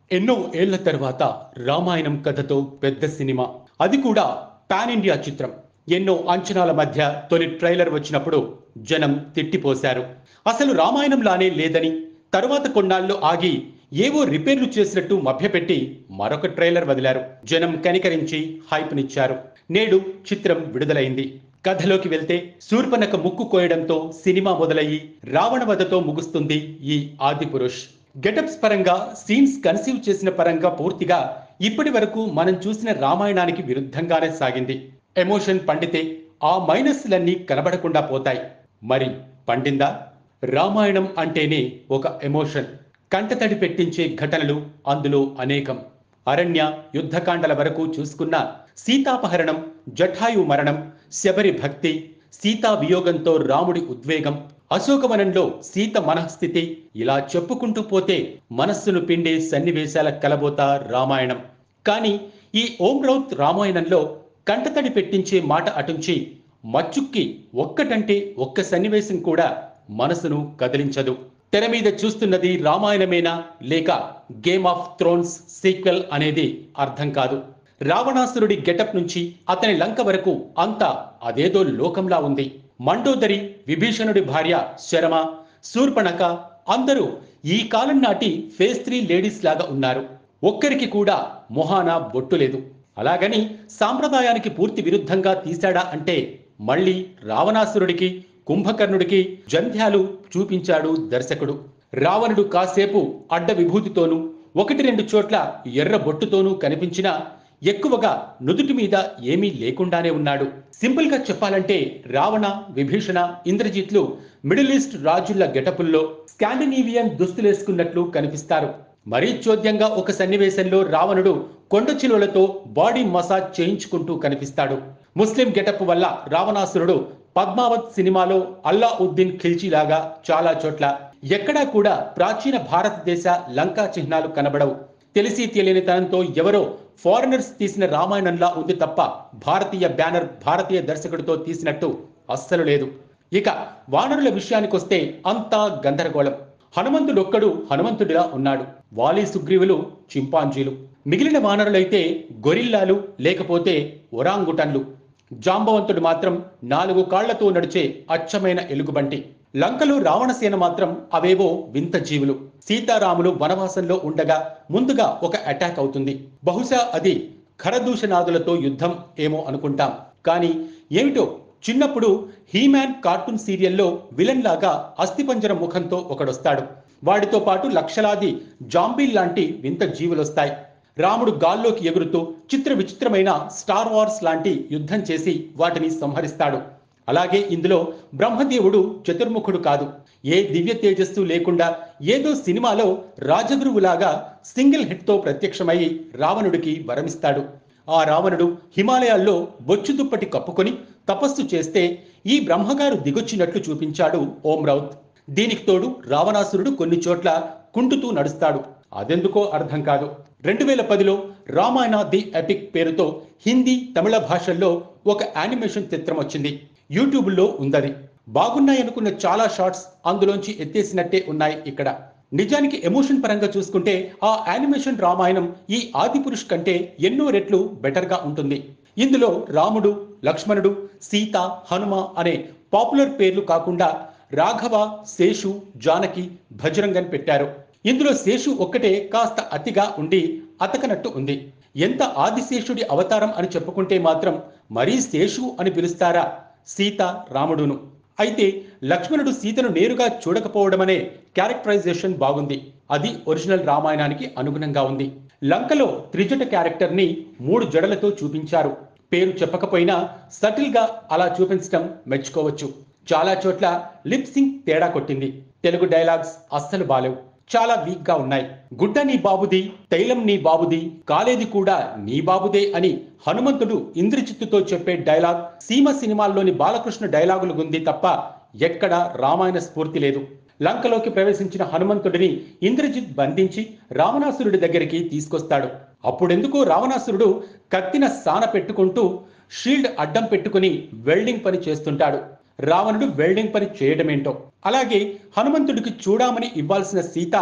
ఎన్నో ఏళ్ల తర్వాత రామాయణం కథతో పెద్ద సినిమా అది కూడా పాన్ ఇండియా చిత్రం ఎన్నో అంచనాల మధ్య తొలి ట్రైలర్ వచ్చినప్పుడు జనం తిట్టిపోశారు అసలు రామాయణంలానే లేదని తరువాత కొన్నాళ్ళు ఆగి ఏవో రిపేర్లు చేసినట్టు మభ్యపెట్టి మరొక ట్రైలర్ వదిలారు జనం కనికరించి హైప్నిచ్చారు నేడు చిత్రం విడుదలైంది కథలోకి వెళ్తే శూర్పనక ముక్కు కోయడంతో సినిమా మొదలయ్యి రావణవధతో ముగుస్తుంది ఈ ఆదిపురుష్ గెటప్స్ పరంగా సీన్స్ కన్సీవ్ చేసిన పరంగా పూర్తిగా ఇప్పటి వరకు మనం చూసిన రామాయణానికి విరుద్ధంగానే సాగింది ఎమోషన్ పండితే ఆ మైనస్లన్నీ కనబడకుండా పోతాయి మరి పండిందా రామాయణం అంటేనే ఒక ఎమోషన్ కంటతడి పెట్టించే ఘటనలు అందులో అనేకం అరణ్య యుద్ధకాండల వరకు చూసుకున్న సీతాపహరణం జఠాయు మరణం శబరి భక్తి సీతా వియోగంతో రాముడి ఉద్వేగం అశోకవనంలో సీత మనఃస్థితి ఇలా చెప్పుకుంటూ పోతే మనస్సును పిండే సన్నివేశాల కలబోత రామాయణం కానీ ఈ ఓం రౌత్ రామాయణంలో కంటతడి పెట్టించే మాట అటుంచి మచ్చుక్కి ఒక్కటంటే ఒక్క సన్నివేశం కూడా మనసును కదిలించదు తెర మీద చూస్తున్నది రామాయణమేనా లేక గేమ్ ఆఫ్ థ్రోన్స్ సీక్వెల్ అనేది అర్థం కాదు రావణాసురుడి గెటప్ నుంచి అతని లంక వరకు అంతా అదేదో లోకంలా ఉంది మండోదరి విభీషణుడి భార్య శరమ శూర్పణక అందరూ ఈ కాలం నాటి ఫేస్ త్రీ లేడీస్ లాగా ఉన్నారు ఒక్కరికి కూడా మొహాన బొట్టు లేదు అలాగని సాంప్రదాయానికి పూర్తి విరుద్ధంగా తీశాడా అంటే మళ్ళీ రావణాసురుడికి కుంభకర్ణుడికి జంధ్యాలు చూపించాడు దర్శకుడు రావణుడు కాసేపు అడ్డ విభూతితోనూ ఒకటి రెండు చోట్ల ఎర్ర బొట్టుతోనూ కనిపించినా ఎక్కువగా నుదుటి మీద ఏమీ లేకుండానే ఉన్నాడు సింపుల్ గా చెప్పాలంటే రావణ విభీషణ ఇంద్రజిత్లు మిడిల్ ఈస్ట్ రాజుల గెటపుల్లో స్కాండినేవియన్ దుస్తులేసుకున్నట్లు కనిపిస్తారు మరీ చోద్యంగా ఒక సన్నివేశంలో రావణుడు కొండ చిలువలతో బాడీ మసాజ్ చేయించుకుంటూ కనిపిస్తాడు ముస్లిం గెటప్ వల్ల రావణాసురుడు పద్మావత్ సినిమాలో అల్లా ఉద్దీన్ ఖిల్జీ లాగా చాలా చోట్ల ఎక్కడా కూడా ప్రాచీన భారతదేశ లంకా చిహ్నాలు కనబడవు తెలిసి తెలియని తనంతో ఎవరో ఫారినర్స్ తీసిన రామాయణంలా ఉంది తప్ప భారతీయ బ్యానర్ భారతీయ దర్శకుడితో తీసినట్టు అస్సలు లేదు ఇక వానరుల విషయానికొస్తే అంతా గందరగోళం హనుమంతుడొక్కడు హనుమంతుడిలా ఉన్నాడు వాలి సుగ్రీవులు చింపాంజీలు మిగిలిన వానరులైతే గొరిల్లాలు లేకపోతే ఒరాంగుటన్లు జాంబవంతుడు మాత్రం నాలుగు కాళ్లతో నడిచే అచ్చమైన ఎలుగుబంటి లంకలో రావణసేన మాత్రం అవేవో వింత జీవులు సీతారాములు వనవాసంలో ఉండగా ముందుగా ఒక అటాక్ అవుతుంది బహుశా అది ఖరదూషణాదులతో యుద్ధం ఏమో అనుకుంటాం కానీ ఏమిటో చిన్నప్పుడు హీమ్యాన్ కార్టూన్ సీరియల్లో విలన్ లాగా అస్థిపంజర ముఖంతో ఒకడొస్తాడు వాడితో పాటు లక్షలాది జాంబీల్ లాంటి వింత జీవులొస్తాయి రాముడు గాల్లోకి ఎగురుతూ చిత్ర విచిత్రమైన స్టార్ వార్స్ లాంటి యుద్ధం చేసి వాటిని సంహరిస్తాడు అలాగే ఇందులో బ్రహ్మదేవుడు చతుర్ముఖుడు కాదు ఏ దివ్య తేజస్సు లేకుండా ఏదో సినిమాలో రాజగురువులాగా సింగిల్ హిట్తో ప్రత్యక్షమై రావణుడికి వరమిస్తాడు ఆ రావణుడు హిమాలయాల్లో బొచ్చు దుప్పటి కప్పుకొని తపస్సు చేస్తే ఈ బ్రహ్మగారు దిగొచ్చినట్లు చూపించాడు ఓం రౌత్ దీనికి తోడు రావణాసురుడు కొన్ని చోట్ల కుంటుతూ నడుస్తాడు అదెందుకో అర్థం కాదు రెండు వేల పదిలో రామాయణ ది ఎపిక్ పేరుతో హిందీ తమిళ భాషల్లో ఒక యానిమేషన్ చిత్రం వచ్చింది యూట్యూబ్లో ఉందది బాగున్నాయనుకున్న చాలా షార్ట్స్ అందులోంచి ఎత్తేసినట్టే ఉన్నాయి ఇక్కడ నిజానికి ఎమోషన్ పరంగా చూసుకుంటే ఆ యానిమేషన్ రామాయణం ఈ ఆదిపురుష్ కంటే ఎన్నో రెట్లు బెటర్గా ఉంటుంది ఇందులో రాముడు లక్ష్మణుడు సీత హనుమ అనే పాపులర్ పేర్లు కాకుండా రాఘవ శేషు జానకి భజరంగన్ పెట్టారు ఇందులో శేషు ఒక్కటే కాస్త అతిగా ఉండి అతకనట్టు ఉంది ఎంత ఆదిశేషుడి అవతారం అని చెప్పుకుంటే మాత్రం మరీ శేషు అని పిలుస్తారా సీత రాముడును అయితే లక్ష్మణుడు సీతను నేరుగా చూడకపోవడమనే క్యారెక్టరైజేషన్ బాగుంది అది ఒరిజినల్ రామాయణానికి అనుగుణంగా ఉంది లంకలో త్రిజట క్యారెక్టర్ని మూడు జడలతో చూపించారు పేరు చెప్పకపోయినా సటిల్ గా అలా చూపించడం మెచ్చుకోవచ్చు చాలా చోట్ల లిప్ సింక్ తేడా కొట్టింది తెలుగు డైలాగ్స్ అస్సలు బాలేవు చాలా వీక్ గా ఉన్నాయి గుడ్డ నీ బాబుది తైలం నీ బాబుది కాలేది కూడా నీ బాబుదే అని హనుమంతుడు ఇంద్రజిత్తుతో చెప్పే డైలాగ్ సీమ సినిమాల్లోని బాలకృష్ణ డైలాగులు ఉంది తప్ప ఎక్కడ రామాయణ స్ఫూర్తి లేదు లంకలోకి ప్రవేశించిన హనుమంతుడిని ఇంద్రజిత్ బంధించి రావణాసురుడి దగ్గరికి తీసుకొస్తాడు అప్పుడెందుకో రావణాసురుడు కత్తిన సాన పెట్టుకుంటూ షీల్డ్ అడ్డం పెట్టుకుని వెల్డింగ్ పని చేస్తుంటాడు రావణుడు వెల్డింగ్ పని చేయడమేంటో అలాగే హనుమంతుడికి చూడామని ఇవ్వాల్సిన సీత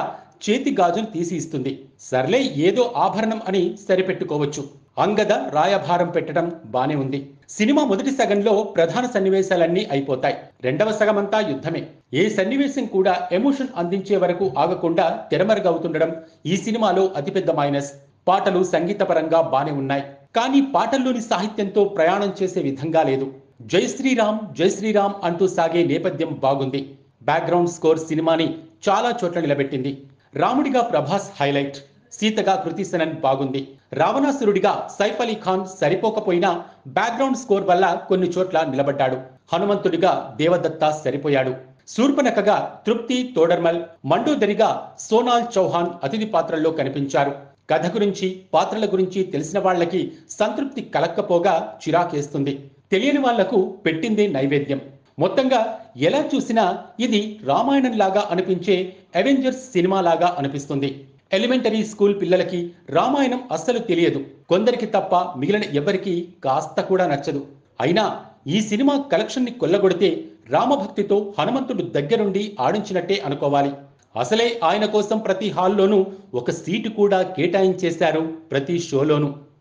చేతి గాజును తీసి ఇస్తుంది సర్లే ఏదో ఆభరణం అని సరిపెట్టుకోవచ్చు అంగద రాయభారం పెట్టడం బానే ఉంది సినిమా మొదటి సగంలో ప్రధాన సన్నివేశాలన్నీ అయిపోతాయి రెండవ సగమంతా యుద్ధమే ఏ సన్నివేశం కూడా ఎమోషన్ అందించే వరకు ఆగకుండా తెరమరుగవుతుండడం ఈ సినిమాలో అతిపెద్ద మైనస్ పాటలు సంగీతపరంగా బానే ఉన్నాయి కానీ పాటల్లోని సాహిత్యంతో ప్రయాణం చేసే విధంగా లేదు జై శ్రీరామ్ జై శ్రీరామ్ అంటూ సాగే నేపథ్యం బాగుంది బ్యాక్గ్రౌండ్ స్కోర్ సినిమాని చాలా చోట్ల నిలబెట్టింది రాముడిగా ప్రభాస్ హైలైట్ సీతగా కృతి సనన్ బాగుంది రావణాసురుడిగా సైఫ్ అలీ ఖాన్ సరిపోకపోయినా బ్యాక్గ్రౌండ్ స్కోర్ వల్ల కొన్ని చోట్ల నిలబడ్డాడు హనుమంతుడిగా దేవదత్త సరిపోయాడు శూర్పనకగా తృప్తి తోడర్మల్ మండోదరిగా సోనాల్ చౌహాన్ అతిథి పాత్రల్లో కనిపించారు కథ గురించి పాత్రల గురించి తెలిసిన వాళ్ళకి సంతృప్తి కలక్కపోగా చిరాకేస్తుంది తెలియని వాళ్లకు పెట్టిందే నైవేద్యం మొత్తంగా ఎలా చూసినా ఇది రామాయణం లాగా అనిపించే అవెంజర్స్ సినిమా లాగా అనిపిస్తుంది ఎలిమెంటరీ స్కూల్ పిల్లలకి రామాయణం అస్సలు తెలియదు కొందరికి తప్ప మిగిలిన ఎవరికి కాస్త కూడా నచ్చదు అయినా ఈ సినిమా కలెక్షన్ ని కొల్లగొడితే రామభక్తితో హనుమంతుడు దగ్గరుండి ఆడించినట్టే అనుకోవాలి అసలే ఆయన కోసం ప్రతి హాల్లోనూ ఒక సీటు కూడా కేటాయించేశారు ప్రతి షోలోనూ